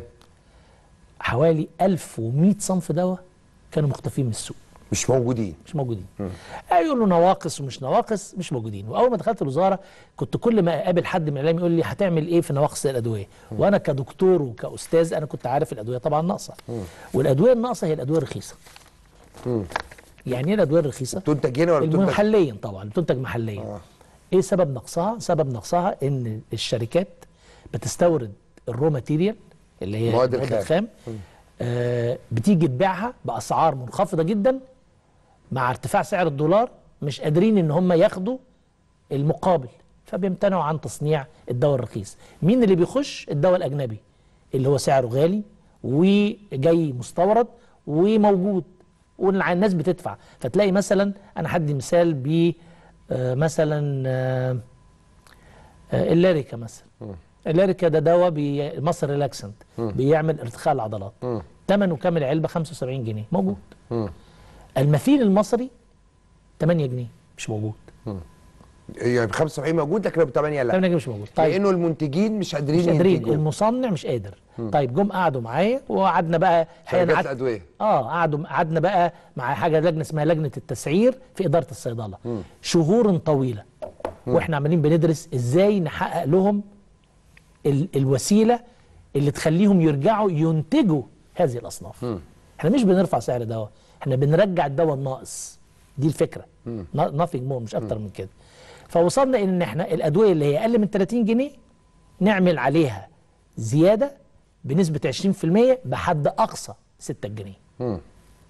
حوالي 1100 صنف دواء كانوا مختفين من السوق مش موجودين مش موجودين يقولوا نواقص ومش نواقص مش موجودين واول ما دخلت الوزاره كنت كل ما اقابل حد من الاعلام يقول لي هتعمل ايه في نواقص الادويه وانا كدكتور وكاستاذ انا كنت عارف الادويه طبعا ناقصه والادويه الناقصه هي الادويه الرخيصه يعني ايه الادويه الرخيصه تنتج هنا ولا بتنتج محليا طبعا بتنتج محليا آه. ايه سبب نقصها سبب نقصها ان الشركات بتستورد الرو ماتيريال اللي هي مواد المواد الخام. الخام آه بتيجي تبيعها باسعار منخفضه جدا مع ارتفاع سعر الدولار مش قادرين ان هم ياخدوا المقابل فبيمتنعوا عن تصنيع الدواء الرخيص مين اللي بيخش الدواء الاجنبي اللي هو سعره غالي وجاي مستورد وموجود والناس بتدفع فتلاقي مثلا انا هدي مثال ب آه، مثلا آه، آه، اللاريكا مثلا اللاريكا ده دواء بي- مصر ريلاكسنت بيعمل ارتخاء العضلات ثمنه كام العلبه 75 جنيه موجود المثيل المصري 8 جنيه مش موجود يعني ب 75 موجود لكن ب 8 لا 8 جنيه مش موجود طيب لانه المنتجين مش قادرين مش قادرين ينتجوا. المصنع مش قادر طيب جم قعدوا معايا وقعدنا بقى الحقيقة أنا شركات قعدت- الادويه اه قعدوا قعدنا بقى مع حاجه لجنه اسمها لجنه التسعير في اداره الصيدله شهور طويله واحنا عمالين بندرس ازاي نحقق لهم ال الوسيله اللي تخليهم يرجعوا ينتجوا هذه الاصناف احنا مش بنرفع سعر دواء احنا بنرجع الدواء الناقص دي الفكره nothing more مش اكتر من كده فوصلنا ان احنا الادويه اللي هي اقل من 30 جنيه نعمل عليها زياده بنسبه 20% بحد اقصى 6 جنيه مم.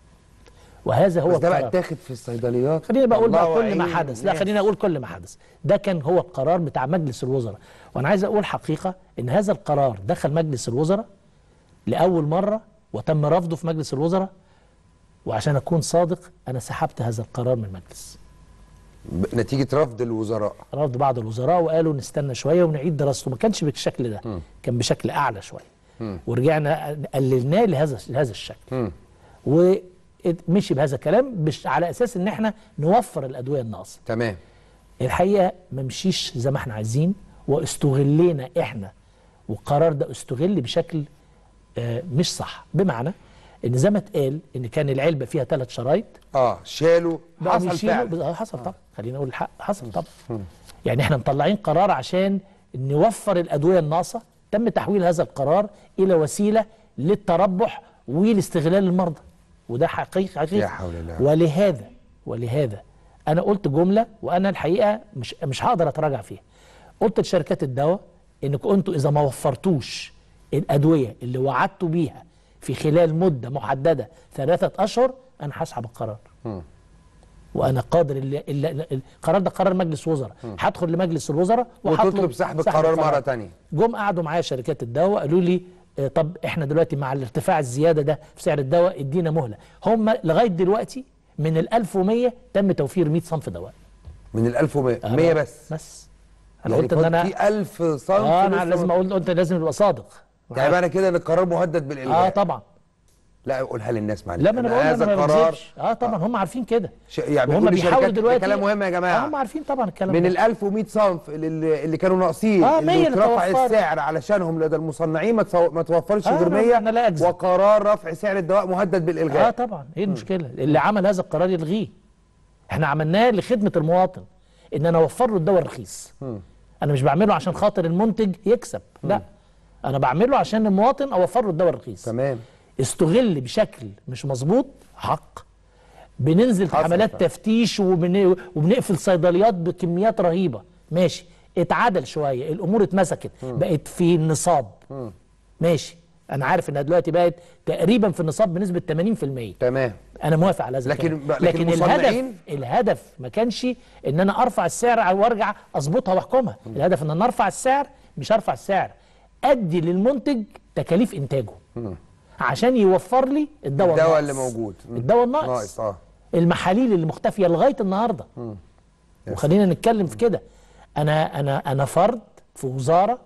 وهذا هو بس ده بقى القرار. اتاخد في الصيدليات خليني بقول بقى الله كل ما يعين حدث لا الناس. خليني اقول كل ما حدث ده كان هو القرار بتاع مجلس الوزراء وانا عايز اقول حقيقه ان هذا القرار دخل مجلس الوزراء لاول مره وتم رفضه في مجلس الوزراء وعشان اكون صادق انا سحبت هذا القرار من المجلس ب- نتيجه رفض الوزراء رفض بعض الوزراء وقالوا نستنى شويه ونعيد دراسته ما كانش بالشكل ده مم. كان بشكل اعلى شويه مم. ورجعنا قللناه لهذا لهذا الشكل مم. ومشي بهذا الكلام بش على اساس ان احنا نوفر الادويه الناقصه تمام الحقيقه ما مشيش زي ما احنا عايزين واستغلينا احنا والقرار ده استغل بشكل آه، مش صح بمعنى ان زي ما اتقال ان كان العلبه فيها ثلاث شرايط اه شالوا بقوا حصل يشيلوا- فعلا آه، حصل طبعا خلينا نقول الحق حصل طبعا يعني احنا مطلعين قرار عشان نوفر الادويه الناقصه تم تحويل هذا القرار الى وسيله للتربح ولاستغلال المرضى وده حقيقي حقيقي لا حول الله. ولهذا ولهذا انا قلت جمله وانا الحقيقه مش مش هقدر اتراجع فيها قلت لشركات الدواء انكم انتوا اذا ما وفرتوش الادويه اللي وعدتوا بيها في خلال مده محدده ثلاثه اشهر انا هسحب القرار مم. وانا قادر اللي اللي القرار ده قرار مجلس وزراء هدخل لمجلس الوزراء وتطلب سحب القرار مرة تانية. جم قعدوا معايا شركات الدواء قالوا لي آه، طب احنا دلوقتي مع الارتفاع الزياده ده في سعر الدواء ادينا مهله هم لغايه دلوقتي من ال 1100 تم توفير 100 صنف دواء من ال 1100 آه، 100 بس بس انا يعني قلت ان فاضل انا في 1000 صنف اه انا لسه لازم ما- اقول قلت لازم ابقى صادق يعني معنى كده ان القرار مهدد بالالغاء اه طبعا لا قولها للناس معلش لا ما انا بقول هذا انا ما القرار بكذبش اه طبعا هم عارفين كده ش... يعني وهم بيقول بيحاولوا لشركات دلوقتي ده كلام مهم يا جماعه آه، هم عارفين طبعا الكلام من ده. ال 1100 صنف اللي, اللي كانوا ناقصين آه، اللي 100 اللي اترفع توفرت. السعر علشانهم لدى المصنعين ما, تصو... ما توفرش آه، غير أنا- 100 أنا لا أكذب. وقرار رفع سعر الدواء مهدد بالالغاء اه طبعا ايه المشكله اللي عمل هذا القرار يلغيه احنا عملناه لخدمه المواطن ان انا اوفر له الدواء الرخيص انا مش بعمله عشان خاطر المنتج يكسب لا انا بعمله عشان المواطن اوفر له الدواء الرخيص تمام استغل بشكل مش مظبوط حق بننزل في حصل حملات فعلا. تفتيش وبن... وبنقفل صيدليات بكميات رهيبه ماشي اتعدل شويه الامور اتمسكت بقت في النصاب ماشي انا عارف انها دلوقتي بقت تقريبا في النصاب بنسبه 80% تمام انا موافق على هذا لكن- الكلام. لكن لكن الهدف المصنعين؟ الهدف ما كانش ان انا ارفع السعر وارجع اظبطها واحكمها الهدف ان انا ارفع السعر مش ارفع السعر ادي للمنتج تكاليف انتاجه عشان يوفر لي الدواء الدواء الناقص. اللي موجود مم. الدواء الناقص ناقص اه المحاليل اللي مختفيه لغايه النهارده وخلينا نتكلم في كده انا انا انا فرد في وزاره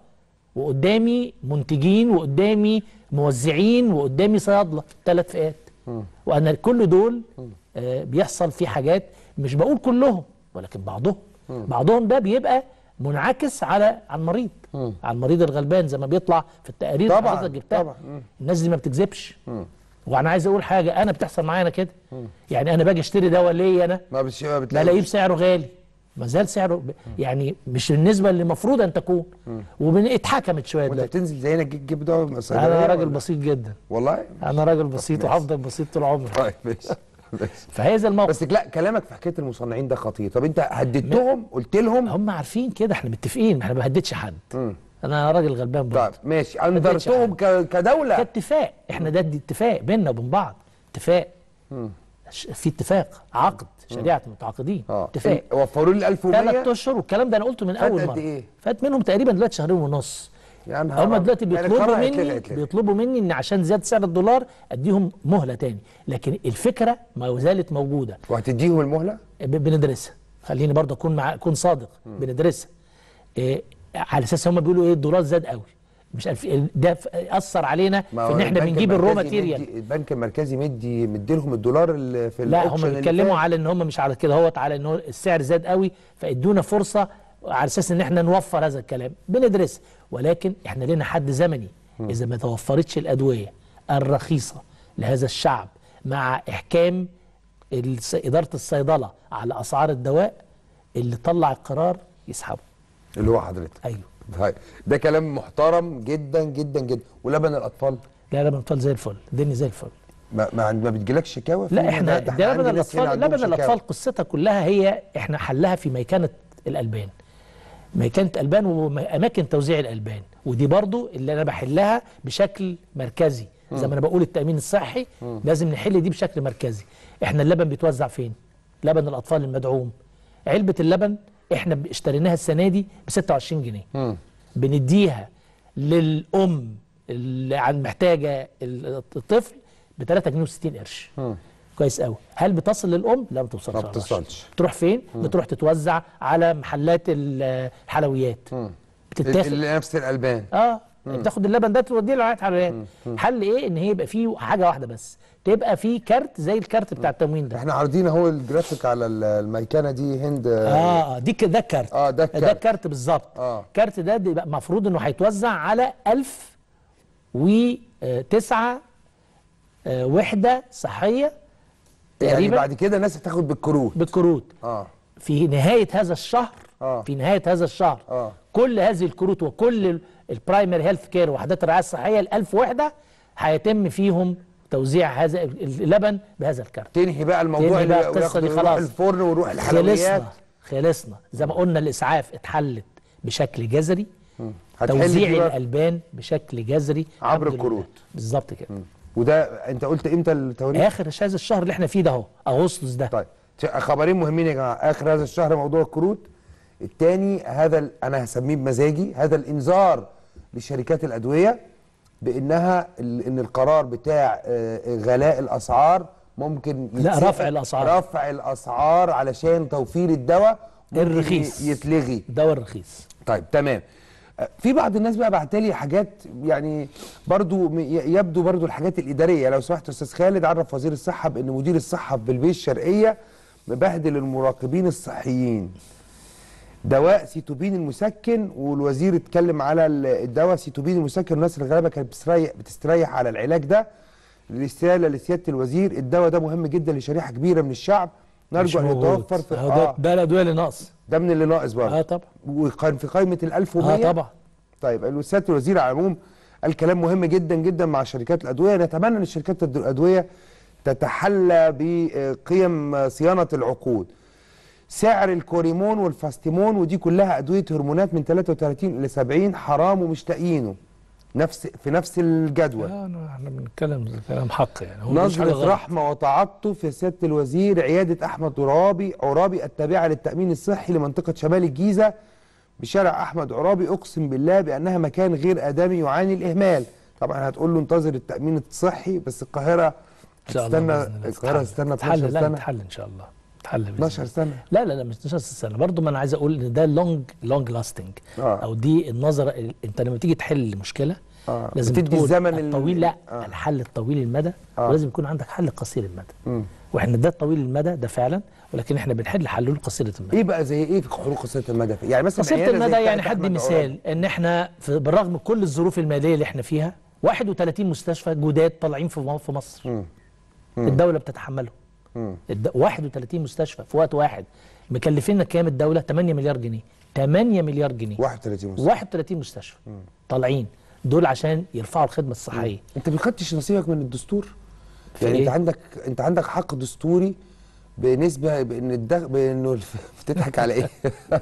وقدامي منتجين وقدامي موزعين وقدامي صيادله ثلاث فئات وانا كل دول آه بيحصل في حاجات مش بقول كلهم ولكن بعضهم بعضهم ده بيبقى منعكس على على المريض على المريض الغلبان زي ما بيطلع في التقارير اللي طبعاً، حضرتك جبتها طبعاً. مم. الناس دي ما بتكذبش وانا عايز اقول حاجه انا بتحصل معايا انا كده يعني انا باجي اشتري دواء ليا انا ما بتش... ما بلاقيه بتلاقيش بسعره غالي ما زال سعره ب... يعني مش النسبه اللي المفروض ان تكون واتحكمت شويه وانت دلوقتي بتنزل زينا تجيب تجيب دواء من الصيدليه انا راجل ولا؟ بسيط جدا والله انا راجل بسيط ماشي. وهفضل بسيط طول عمري طيب ماشي ماشي. فهذا الموقف بس لا كلامك في حكايه المصنعين ده خطير طب انت هددتهم قلت لهم هم عارفين كده احنا متفقين احنا ما بهددش حد مم. انا راجل غلبان برضه طيب ماشي انذرتهم ك... كدوله كاتفاق احنا ده دي اتفاق بيننا وبين بعض اتفاق ش- في اتفاق عقد شريعه المتعاقدين اه اتفاق وفروا لي 1100 ثلاث اشهر والكلام ده انا قلته من فات اول قد مره إيه؟ فات منهم تقريبا دلوقتي شهرين ونص يا نهار هم أبيض. دلوقتي يعني بيطلبوا القرار هيتلغي- مني هيتلغي. بيطلبوا مني ان عشان زياده سعر الدولار اديهم مهله تاني لكن الفكره ما زالت موجوده وهتديهم المهله ب- بندرسها خليني برضه اكون مع اكون صادق بندرسها إيه على اساس هم بيقولوا ايه الدولار زاد قوي مش عارف إيه، ده ف- اثر علينا ما في هو ان احنا البنك بنجيب الرو المركزي ماتيريال مدي- البنك المركزي مدي مديلهم الدولار اللي في لا هم الأوبشن اللي بيتكلموا فات. على ان هم مش على كده هوت على ان هو السعر زاد قوي فادونا فرصه على اساس ان احنا نوفر هذا الكلام بندرس ولكن احنا لنا حد زمني اذا ما توفرتش الادويه الرخيصه لهذا الشعب مع احكام الس- اداره الصيدله على اسعار الدواء اللي طلع القرار يسحبه اللي هو حضرتك ايوه طيب ده كلام محترم جدا جدا جدا ولبن الاطفال لا لبن الاطفال زي الفل الدنيا زي الفل ما ما, عند- ما بتجيلكش شكاوى فيه؟ لا احنا ده ده لبن عندي ناس هنا الاطفال عندهم لبن شكاوى. الاطفال قصتها كلها هي احنا حلها في ميكنه الالبان ميكنه البان واماكن توزيع الالبان ودي برضو اللي انا بحلها بشكل مركزي زي ما انا بقول التامين الصحي لازم نحل دي بشكل مركزي احنا اللبن بيتوزع فين لبن الاطفال المدعوم علبه اللبن احنا ب- اشتريناها السنه دي ب 26 جنيه بنديها للام اللي عن محتاجه ال- الطفل ب 3 جنيه و60 قرش كويس قوي هل بتصل للام لا ما بتوصلش ما على الرش. بتوصلش. بتروح فين بتروح تتوزع على محلات ال- الحلويات بتتاخد اللي نفس الالبان اه بتاخد اللبن ده توديه لرعايه حلويات حل ايه ان هي يبقى فيه حاجه واحده بس تبقى فيه كارت زي الكارت بتاع التموين ده احنا عارضين اهو الجرافيك على ال- الميكنه دي هند اه اه دي ك- ده الكارت اه ده ده الكارت الكارت بالظبط اه الكارت ده بيبقى المفروض انه هيتوزع على 1009 آه، وحده صحيه يعني تقريبا بعد كده الناس هتاخد بالكروت بالكروت اه في نهايه هذا الشهر اه في نهايه هذا الشهر اه كل هذه الكروت وكل البرايمري هيلث كير وحدات الرعايه الصحيه ال 1000 وحده هيتم فيهم توزيع هذا اللبن بهذا الكارت تنهي بقى الموضوع تنهي اللي بقى القصة وياخد- دي يروح خلاص. الفرن ويروح الحلويات خلصنا خلصنا زي ما قلنا الاسعاف اتحلت بشكل جذري هتحل توزيع دي بقى الالبان بشكل جذري عبر الحمد لله. الكروت. بالظبط كده وده انت قلت امتى التواريخ؟ اخر هذا الشهر اللي احنا فيه ده اهو اغسطس ده طيب خبرين مهمين يا جماعه اخر هذا الشهر موضوع الكروت الثاني هذا ال- انا هسميه بمزاجي هذا الانذار لشركات الادويه بانها ال- ان القرار بتاع آه، غلاء الاسعار ممكن لا، يتسحب- رفع الأسعار. رفع الاسعار علشان توفير الدواء ممكن الرخيص. ي- يتلغي الدواء الرخيص طيب تمام آه، في بعض الناس بقى بعتلي حاجات يعني برضو م- ي- يبدو برضو الحاجات الإدارية لو سمحت أستاذ خالد عرف وزير الصحة بأن مدير الصحة في بلبيه الشرقية مبهدل المراقبين الصحيين دواء سيتوبين المسكن والوزير اتكلم على ال- الدواء سيتوبين المسكن والناس الغلابة كانت بتستريح, بتستريح على العلاج ده رسالة لسيادة الوزير الدواء ده مهم جدا لشريحة كبيرة من الشعب نرجو مش أن موجود. يتوفر في أهو ده, ده الادويه اللي ناقص ده من اللي ناقص برضه اه طبعا وكان في قائمة ال 1100 اه طبعا طيب سياده الوزير على العموم قال كلام مهم جدا جدا مع شركات الادويه نتمنى ان شركات الد- الادويه تتحلى بقيم صيانه العقود سعر الكوريمون والفاستيمون ودي كلها ادويه هرمونات من 33 الى 70 حرام ومش لاقيينه نفس في نفس الجدول آه، أنا- احنا بنتكلم كلام حق يعني هو مش حاجة نظرة غلط. رحمة وتعاطف يا سيادة الوزير عيادة أحمد عرابي عرابي التابعة للتأمين الصحي لمنطقة شمال الجيزة بشارع أحمد عرابي أقسم بالله بأنها مكان غير آدمي يعاني الإهمال طبعا هتقول له انتظر التأمين الصحي بس القاهرة ان شاء الله هتستنى بإذن الله القاهرة تتحل. هتستنى تتحل 12 لا سنة تتحل ان شاء الله تتحل بإذن 12 سنة لا لا لا مش 12 سنه برضه ما انا عايز اقول ان ده لونج لونج لاستنج آه. او دي النظره ال- انت لما تيجي تحل مشكله آه. لازم بتدي تقول الزمن ال- الطويل لا آه. الحل الطويل المدى آه. ولازم يكون عندك حل قصير المدى مم. واحنا ده الطويل المدى ده فعلا ولكن احنا بنحل حلول قصيره المدى إيه بقى زي إيه في حلول قصيرة المدى يعني مثلا قصيره عيادة زي المدى يعني بتاعت حد أحمد عرابي. مثال ان احنا في بالرغم من كل الظروف الماليه اللي احنا فيها 31 مستشفى جداد طالعين في م- في مصر مم. الدوله بتتحملهم مم. الد... 31 مستشفى في وقت واحد مكلفيننا كام الدوله 8 مليار جنيه 8 مليار جنيه 31 مستشفى 31 مستشفى طالعين دول عشان يرفعوا الخدمه الصحيه انت ما خدتش نصيبك من الدستور في يعني إيه؟ انت عندك انت عندك حق دستوري بنسبه بان الدخ... بانه الف... بتضحك على ايه؟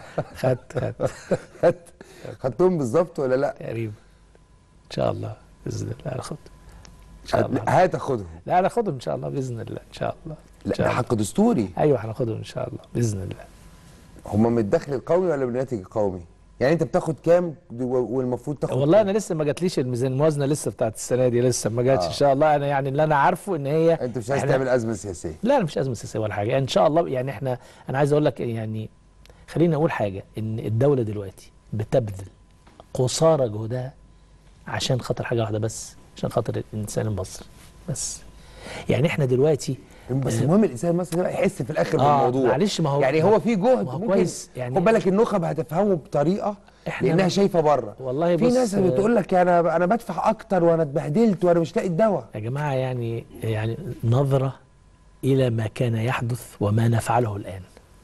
خدت خدت خدت خدتهم بالظبط ولا لا؟ تقريبا ان شاء الله باذن الله هاخد ان شاء الله هتاخدهم لا هناخدهم ان شاء الله باذن الله ان شاء الله إن لا شاء ده الله. حق دستوري ايوه هناخدهم ان شاء الله باذن الله هم من الدخل القومي ولا من الناتج القومي؟ يعني انت بتاخد كام و- والمفروض تاخد والله كام؟ انا لسه ما جاتليش الميزان الموازنه لسه بتاعت السنه دي لسه ما جاتش آه. ان شاء الله انا يعني اللي انا عارفه ان هي انت مش عايز إحنا- تعمل ازمه سياسيه لا لا مش ازمه سياسيه ولا حاجه ان شاء الله يعني احنا انا عايز اقول لك يعني خليني اقول حاجه ان الدوله دلوقتي بتبذل قصارى جهدها عشان خاطر حاجه واحده بس عشان خاطر الانسان المصري بس يعني احنا دلوقتي بس آه، المهم الانسان المصري ده يحس في الاخر آه، بالموضوع معلش ما هو يعني هو في جهد ما هو ممكن كويس يعني خد بالك النخب هتفهمه بطريقه إحنا- لانها شايفه بره والله في بص، ناس آه، بتقول لك انا انا بدفع اكتر وانا اتبهدلت وانا مش لاقي الدواء يا جماعه يعني يعني نظره الى ما كان يحدث وما نفعله الان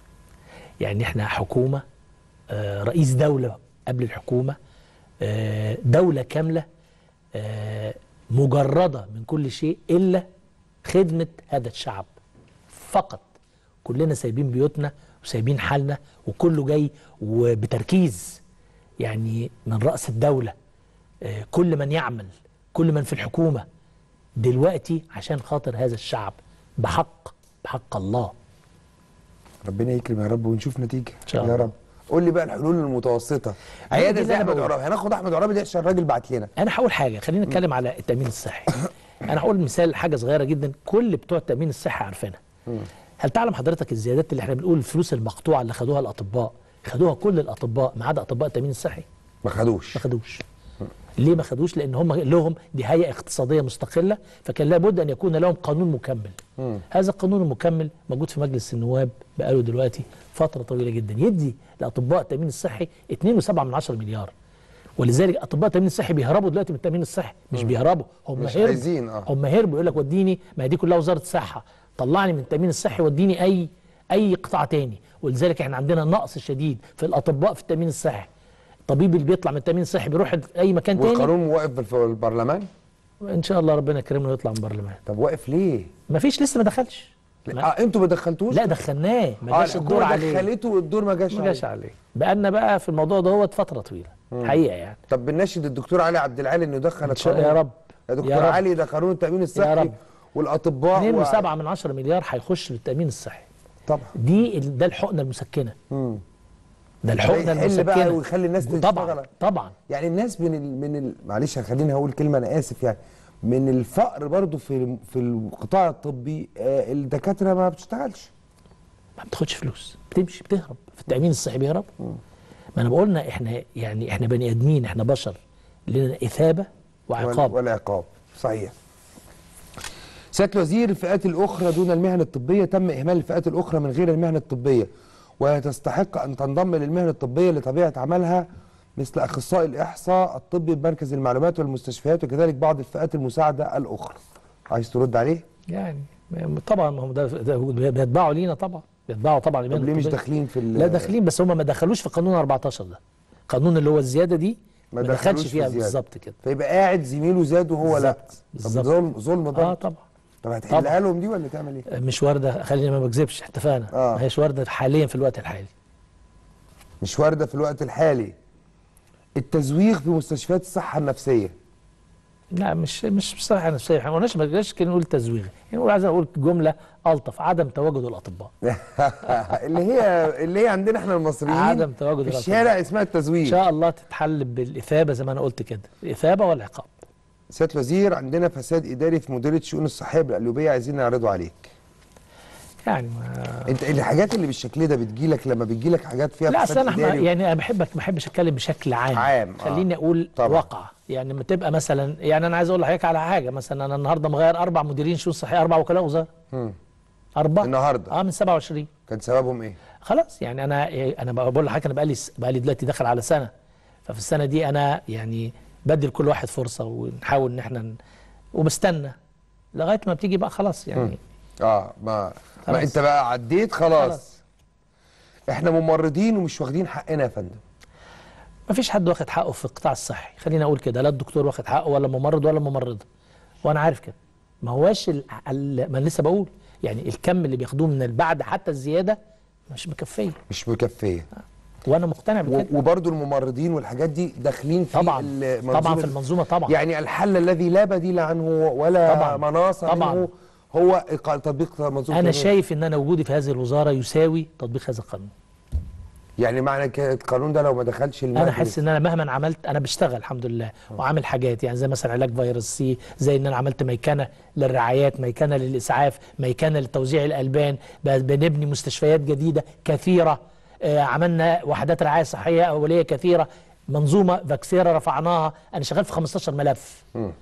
يعني احنا حكومه آه، رئيس دوله قبل الحكومه آه، دوله كامله آه، مجرده من كل شيء الا خدمه هذا الشعب فقط كلنا سايبين بيوتنا وسايبين حالنا وكله جاي وبتركيز يعني من رأس الدولة آه، كل من يعمل كل من في الحكومة دلوقتي عشان خاطر هذا الشعب بحق بحق الله ربنا يكرم يا رب ونشوف نتيجه إن شاء يا الله. رب قول لي بقى الحلول المتوسطه دي عياده اللي زي أنا احمد بقوله. عرابي هناخد احمد عرابي ده عشان الراجل بعت لنا انا هقول حاجه خلينا نتكلم على التامين الصحي انا هقول مثال حاجه صغيره جدا كل بتوع التامين الصحي عارفينها هل تعلم حضرتك الزيادات اللي احنا بنقول الفلوس المقطوعه اللي خدوها الاطباء خدوها كل الاطباء ما عدا اطباء التامين الصحي ما خدوش ما خدوش ليه ما خدوش لان هم لهم دي هيئه اقتصاديه مستقله فكان لابد ان يكون لهم قانون مكمل هذا القانون المكمل موجود في مجلس النواب بقاله دلوقتي فتره طويله جدا يدي لاطباء التامين الصحي 2.7 من عشرة مليار ولذلك اطباء التامين الصحي بيهربوا دلوقتي من التامين الصحي مش بيهربوا هم مش هربوا عايزين، آه. هم هربوا يقول لك وديني ما هي دي كلها وزاره الصحه طلعني من التامين الصحي وديني اي اي قطاع تاني ولذلك احنا عندنا نقص شديد في الاطباء في التامين الصحي الطبيب اللي بيطلع من التامين الصحي بيروح اي مكان تاني والقانون واقف في البرلمان ان شاء الله ربنا يكرمنا ويطلع من البرلمان طب واقف ليه؟ ما فيش لسه ما دخلش اه انتوا ما دخلتوش؟ لا دخلناه ما اه جاش الدور الحكومه عليه دخلته والدور ما جاش ما جاش عليه بقالنا بقى في الموضوع دوت فتره طويله حقيقه يعني طب بنناشد الدكتور علي عبد العالي انه يدخل إن شاء- القانون يا رب. يا دكتور يا رب. علي ده قانون التامين الصحي رب. والاطباء 2.7 من 10 مليار هيخش للتامين الصحي طبعا دي ال- ده الحقنه المسكنه مم. ده الحقنه يحل المسكنه بقى ويخلي الناس تشتغل طبعا طبعا يعني الناس من ال... من ال... معلش خليني هقول كلمه انا اسف يعني من الفقر برضو في في القطاع الطبي آه الدكاتره ما بتشتغلش ما بتاخدش فلوس بتمشي بتهرب في التامين الصحي بيهرب ما انا بقولنا احنا يعني احنا بني ادمين احنا بشر لنا اثابه وعقاب ولا عقاب صحيح سياده الوزير الفئات الاخرى دون المهن الطبيه تم اهمال الفئات الاخرى من غير المهن الطبيه وهي تستحق ان تنضم للمهن الطبيه لطبيعه عملها مثل اخصائي الاحصاء الطبي بمركز المعلومات والمستشفيات وكذلك بعض الفئات المساعده الاخرى عايز ترد عليه يعني طبعا ما هم ده, ده بيتباعوا لينا طبعا بيتباعوا طبعا طب المهن ليه مش الطبية. داخلين في ال- لا داخلين بس هم ما دخلوش في قانون 14 ده القانون اللي هو الزياده دي ما, دخلوش دخلش في فيها الزيادة. بالظبط كده فيبقى قاعد زميله زاد وهو لا طب بالظبط. ظلم ظلم برضه اه طبعا طب هتحلها لهم دي ولا تعمل ايه؟ مش وارده خلينا ما بكذبش اتفقنا آه. ما هيش وارده حاليا في الوقت الحالي مش وارده في الوقت الحالي التزويغ في مستشفيات الصحه النفسيه لا مش مش بصراحه نفسيه احنا ما قلناش ما قلناش كده نقول تزويغ يعني نقول عايز اقول جمله الطف عدم تواجد الاطباء اللي هي اللي هي عندنا احنا المصريين عدم تواجد في الأطباء. الشارع اسمها التزوير ان شاء الله تتحل بالاثابه زي ما انا قلت كده الاثابه والعقاب سياده الوزير عندنا فساد اداري في مديريه الشؤون الصحيه بالقليوبيه عايزين نعرضه عليك يعني ما انت الحاجات اللي بالشكل ده بتجيلك لما بتجيلك حاجات فيها لا فساد اصل انا اداري يعني انا بحبك ما بحبش اتكلم بشكل عام عام، آه. خليني اقول طبعا. واقع يعني لما تبقى مثلا يعني انا عايز اقول لحضرتك على حاجه مثلا انا النهارده مغير اربع مديرين شؤون صحيه اربع وكلاء وزاره مم. اربعه النهارده اه من 27 كان سببهم ايه؟ خلاص يعني انا انا بقول لحضرتك انا بقالي بقالي دلوقتي داخل على سنه ففي السنه دي انا يعني بدي لكل واحد فرصه ونحاول ان احنا ن... وبستنى لغايه ما بتيجي بقى خلاص يعني اه ما ما خلاص. انت بقى عديت خلاص, خلاص. احنا ممرضين ومش واخدين حقنا يا فندم ما فيش حد واخد حقه في القطاع الصحي خلينا اقول كده لا الدكتور واخد حقه ولا ممرض ولا ممرضه وانا عارف كده ما هواش ال... ال... ما أنا لسه بقول يعني الكم اللي بياخدوه من البعد حتى الزياده مش مكفيه مش مكفيه وانا مقتنع و- بكده وبرضو الممرضين والحاجات دي داخلين في طبعا المنظومة طبعا في دي. المنظومه طبعا يعني الحل الذي لا بديل عنه ولا طبعا. مناص طبعا. عنه هو إيقاع- تطبيق منظومه انا التأمين. شايف ان انا وجودي في هذه الوزاره يساوي تطبيق هذا القانون يعني معنى كده القانون ده لو ما دخلش المجلس انا حاسس ان انا مهما عملت انا بشتغل الحمد لله وعامل حاجات يعني زي مثلا علاج فيروس سي زي ان انا عملت ميكنه للرعايات ميكنه للاسعاف ميكنه لتوزيع الالبان ب- بنبني مستشفيات جديده كثيره آه عملنا وحدات رعايه صحيه اوليه كثيره منظومه فاكسيرا رفعناها انا شغال في 15 ملف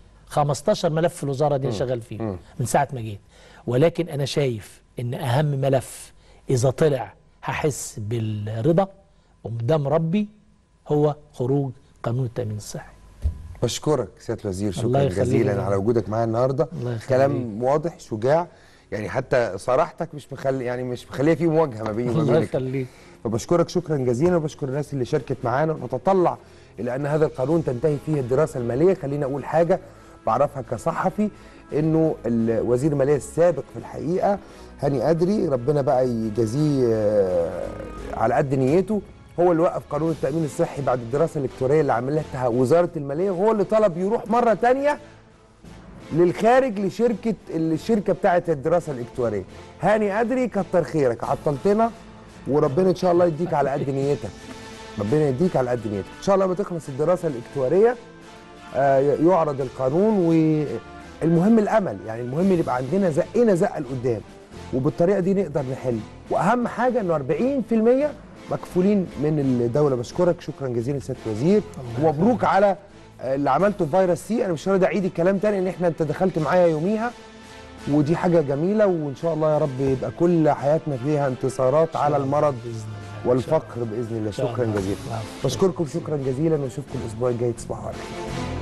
15 ملف في الوزاره دي انا شغال فيه من ساعه ما جيت ولكن انا شايف ان اهم ملف اذا طلع هحس بالرضا وقدام ربي هو خروج قانون التامين الصحي بشكرك سياده الوزير الله شكرا يخليك جزيلا يا على وجودك معايا النهارده الله يخليك. كلام واضح شجاع يعني حتى صراحتك مش مخلي يعني مش مخليه في مواجهه ما بيني وما الله بينك يخليك فبشكرك شكرا جزيلا وبشكر الناس اللي شاركت معانا ونتطلع الى ان هذا القانون تنتهي فيه الدراسه الماليه خليني اقول حاجه بعرفها كصحفي انه ال- وزير الماليه السابق في الحقيقه هاني ادري ربنا بقى يجازيه آه، على قد نيته هو اللي وقف قانون التامين الصحي بعد الدراسه الالكترونيه اللي عملتها وزاره الماليه وهو اللي طلب يروح مره تانية للخارج لشركه الشركه بتاعه الدراسه الاكتواريه هاني ادري كتر خيرك عطلتنا وربنا ان شاء الله يديك على قد نيتك ربنا يديك على قد نيتك ان شاء الله لما تخلص الدراسه الاكتواريه آه، يعرض القانون والمهم الامل يعني المهم يبقى عندنا زقنا زقه لقدام وبالطريقه دي نقدر نحل واهم حاجه انه 40% مكفولين من الدوله بشكرك شكرا جزيلا سياده الوزير ومبروك على اللي عملته في فيروس سي انا مش راضي اعيد الكلام تاني ان احنا انت دخلت معايا يوميها ودي حاجه جميله وان شاء الله يا رب يبقى كل حياتنا فيها انتصارات على المرض والفقر باذن الله شاء شكرا الله. جزيلا نعم. بشكركم شكرا جزيلا واشوفكم الاسبوع الجاي تصبحوا على خير